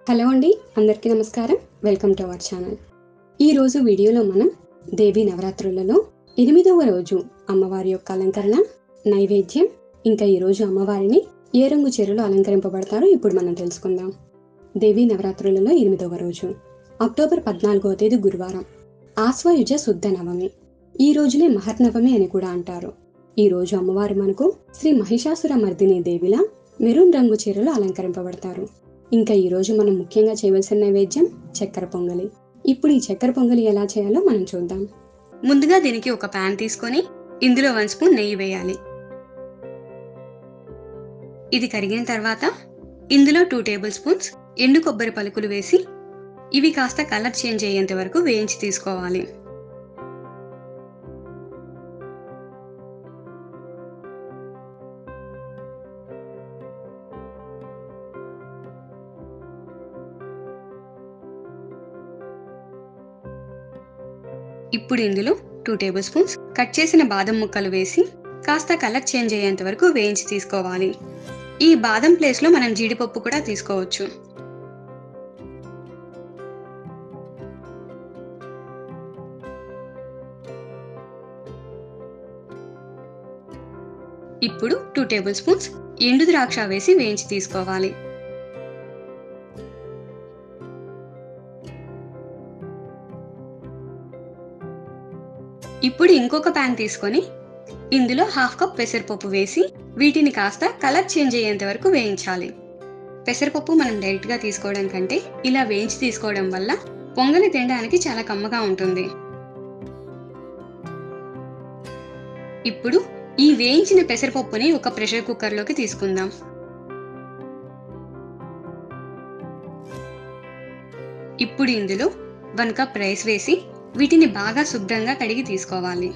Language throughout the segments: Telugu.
హలో అండి అందరికీ నమస్కారం వెల్కమ్ టు అవర్ ఛానల్ ఈరోజు వీడియోలో మనం దేవీ నవరాత్రులలో ఎనిమిదవ రోజు అమ్మవారి యొక్క అలంకరణ నైవేద్యం ఇంకా ఈరోజు అమ్మవారిని ఏ రంగు చీరలు అలంకరింపబడతారో ఇప్పుడు మనం తెలుసుకుందాం దేవీ నవరాత్రులలో ఎనిమిదవ రోజు అక్టోబర్ పద్నాలుగవ తేదీ గురువారం ఆశ్వయుజ శుద్ధ నవమి ఈ రోజునే మహర్నవమి అని కూడా అంటారు ఈ రోజు అమ్మవారు మనకు శ్రీ మహిషాసుర మర్దిని దేవిలా మెరూన్ రంగు చీరలు అలంకరింపబడతారు ఇంకా ఈ రోజు మనం ముఖ్యంగా చేయవలసిన నైవేద్యం చక్కెర పొంగలి ఇప్పుడు ఈ చక్కెర పొంగలి ఎలా చేయాలో మనం చూద్దాం ముందుగా దీనికి ఒక ప్యాన్ తీసుకొని ఇందులో వన్ స్పూన్ నెయ్యి వేయాలి ఇది కరిగిన తర్వాత ఇందులో టూ టేబుల్ స్పూన్స్ ఎండు కొబ్బరి పలుకులు వేసి ఇవి కాస్త కలర్ చేంజ్ అయ్యేంత వరకు వేయించి తీసుకోవాలి ఇప్పుడు ఇందులో టూ టేబుల్ స్పూన్స్ కట్ చేసిన బాదం ముక్కలు వేసి కాస్త కలర్ చేంజ్ అయ్యేంత వరకు వేయించి తీసుకోవాలి ఈ బాదం ప్లేస్లో మనం జీడిపప్పు కూడా తీసుకోవచ్చు ఇప్పుడు టూ టేబుల్ స్పూన్స్ ఎండు ద్రాక్ష వేసి వేయించి తీసుకోవాలి ఇప్పుడు ఇంకొక ప్యాన్ తీసుకొని ఇందులో హాఫ్ కప్ పెసరపప్పు వేసి వీటిని కాస్త కలర్ చేంజ్ అయ్యేంత వరకు వేయించాలి పెసరపప్పు మనం డైరెక్ట్గా తీసుకోవడం కంటే ఇలా వేయించి తీసుకోవడం వల్ల పొంగలి తినడానికి చాలా కమ్మగా ఉంటుంది ఇప్పుడు ఈ వేయించిన పెసరపప్పుని ఒక ప్రెషర్ కుక్కర్లోకి తీసుకుందాం ఇప్పుడు ఇందులో వన్ కప్ రైస్ వేసి వీటిని బాగా శుభ్రంగా కడిగి తీసుకోవాలి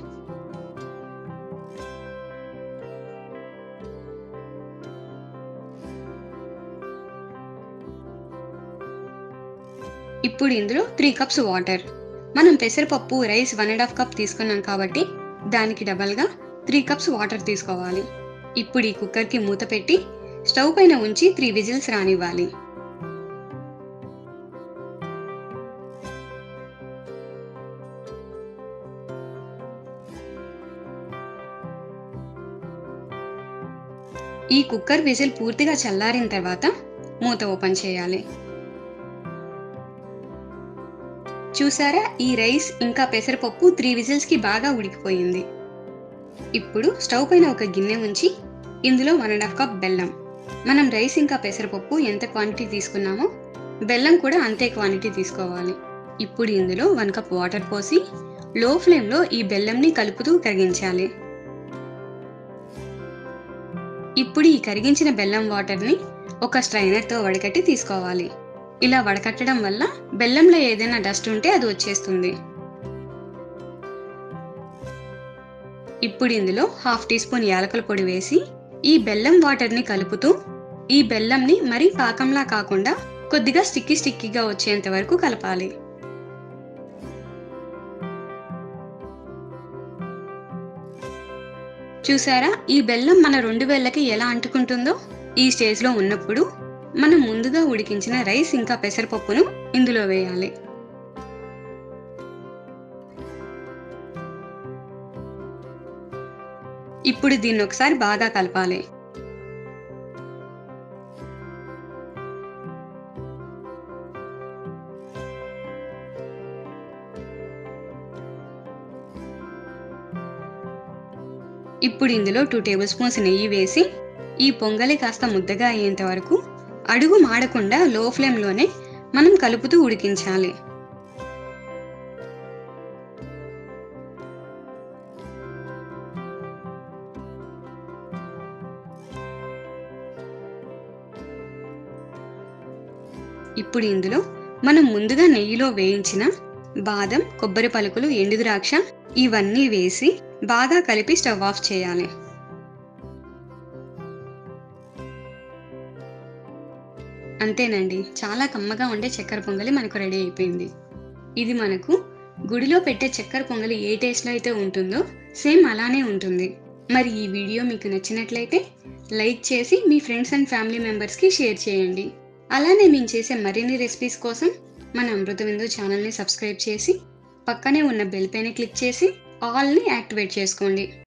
ఇప్పుడు ఇందులో త్రీ కప్స్ వాటర్ మనం పెసరపప్పు rice one and half cup తీసుకున్నాం కాబట్టి దానికి డబల్గా త్రీ కప్స్ వాటర్ తీసుకోవాలి ఇప్పుడు ఈ కుక్కర్కి మూత పెట్టి స్టవ్ పైన ఉంచి త్రీ విజిల్స్ రానివ్వాలి ఈ కుక్కర్ విజిల్ పూర్తిగా చల్లారిన తర్వాత మూత ఓపెన్ చేయాలి చూసారా ఈ రైస్ ఇంకా పెసరపప్పు త్రీ విజిల్స్కి బాగా ఉడికిపోయింది ఇప్పుడు స్టవ్ పైన ఒక గిన్నె ఉంచి ఇందులో వన్ అండ్ హాఫ్ కప్ బెల్లం మనం రైస్ ఇంకా పెసరపప్పు ఎంత క్వాంటిటీ తీసుకున్నామో బెల్లం కూడా అంతే క్వాంటిటీ తీసుకోవాలి ఇప్పుడు ఇందులో వన్ కప్ వాటర్ పోసి లో ఫ్లేమ్లో ఈ బెల్లంని కలుపుతూ కరిగించాలి ఇప్పుడు ఈ కరిగించిన బెల్లం వాటర్ని ఒక స్ట్రైనర్తో వడకట్టి తీసుకోవాలి ఇలా వడకట్టడం వల్ల బెల్లంలో ఏదైనా డస్ట్ ఉంటే అది వచ్చేస్తుంది ఇప్పుడు ఇందులో హాఫ్ టీ స్పూన్ యాలకుల పొడి వేసి ఈ బెల్లం వాటర్ని కలుపుతూ ఈ బెల్లంని మరీ పాకంలా కాకుండా కొద్దిగా స్టిక్కీ స్టిక్కీగా వచ్చేంత వరకు కలపాలి చూసారా ఈ బెల్లం మన రెండు వేళ్ళకి ఎలా అంటుకుంటుందో ఈ స్టేజ్లో ఉన్నప్పుడు మనం ముందుగా ఉడికించిన రైస్ ఇంకా పెసరపప్పును ఇందులో వేయాలి ఇప్పుడు దీన్ని ఒకసారి బాగా కలపాలి ఇప్పుడు ఇందులో టూ టేబుల్ స్పూన్స్ నెయ్యి వేసి ఈ పొంగలి కాస్త ముద్దగా అయ్యేంత వరకు అడుగు మాడకుండా లో ఫ్లేమ్లోనే మనం కలుపుతూ ఉడికించాలి ఇప్పుడు ఇందులో మనం ముందుగా నెయ్యిలో వేయించిన బాదం కొబ్బరి పలుకులు ఎండు ద్రాక్ష ఇవన్నీ వేసి బాగా కలిపి స్టవ్ ఆఫ్ చేయాలి అంతేనండి చాలా కమ్మగా ఉండే చక్కెర పొంగలి మనకు రెడీ అయిపోయింది ఇది మనకు గుడిలో పెట్టే చక్కెర పొంగలి ఏ టేస్ట్లో అయితే ఉంటుందో సేమ్ అలానే ఉంటుంది మరి ఈ వీడియో మీకు నచ్చినట్లయితే లైక్ చేసి మీ ఫ్రెండ్స్ అండ్ ఫ్యామిలీ మెంబర్స్కి షేర్ చేయండి అలానే మేము చేసే మరిన్ని రెసిపీస్ కోసం మన అమృత విందు ఛానల్ని సబ్స్క్రైబ్ చేసి పక్కనే ఉన్న బెల్ పైన క్లిక్ చేసి ఆల్ని యాక్టివేట్ చేసుకోండి